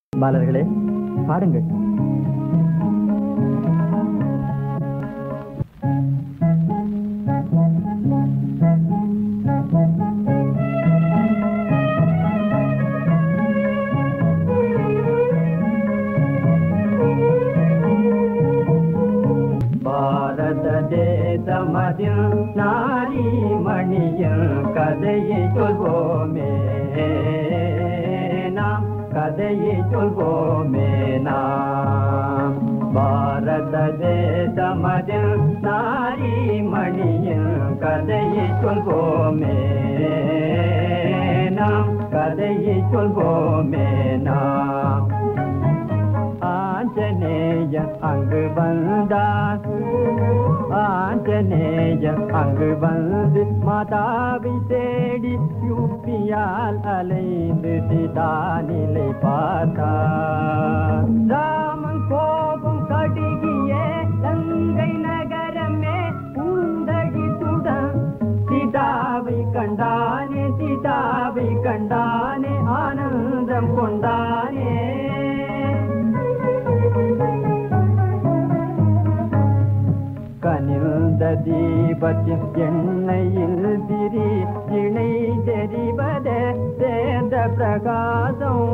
பாலர்களே பாடுங்கள் பாரத தேசமதில் நாரி மணியில் கதையை சொல்வோமே நாம் கதையை சொல்வோமே நாம் பாரத தேசமதில் நாரி மணியில் கதையை சொல்வோமே நாம் கதையை சொல்வோமே நாம் ஆஞ்சநேயன் அங்கு வந்தான் ஆஞ்சநேயன் அங்கு வந்து மாதாவை தேடி யூப்பியால் அலைந்து சிதானிலை பார்த்தான் ராமன் கோபம் கடுகியே லங்கை நகரமே பூந்தடி சுடன் சீதாவை கண்டானே சீதாவை கண்டானே ஆனந்தம் கொண்டானே கனிந்த தீபத்தின் எண்ணெயில் திரி இணை தெரிவதே சேர்ந்த பிரகாசம்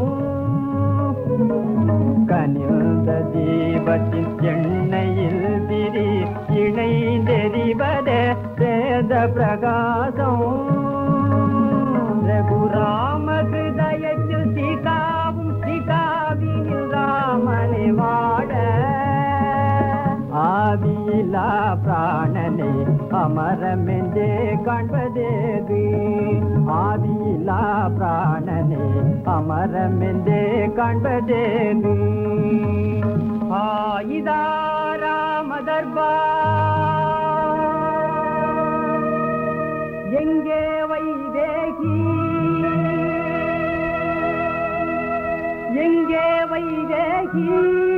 கனிந்த தீபத்தின் எண்ணெயில் திரி இணை தெரிவதே சேர்ந்த பிரகாசம் ரகுராம ஹிருதயத்தில் சீதாவும் சீதாவினில் ராமனை வாட ஆவியிலா பிராணனை அமரமென்றே காண்பதேது ஆவியிலா பிராணனை அமரமென்றே காண்பதேது ஆயுதா ராமதர்பா எங்கே வைதேகி எங்கே வைதேகி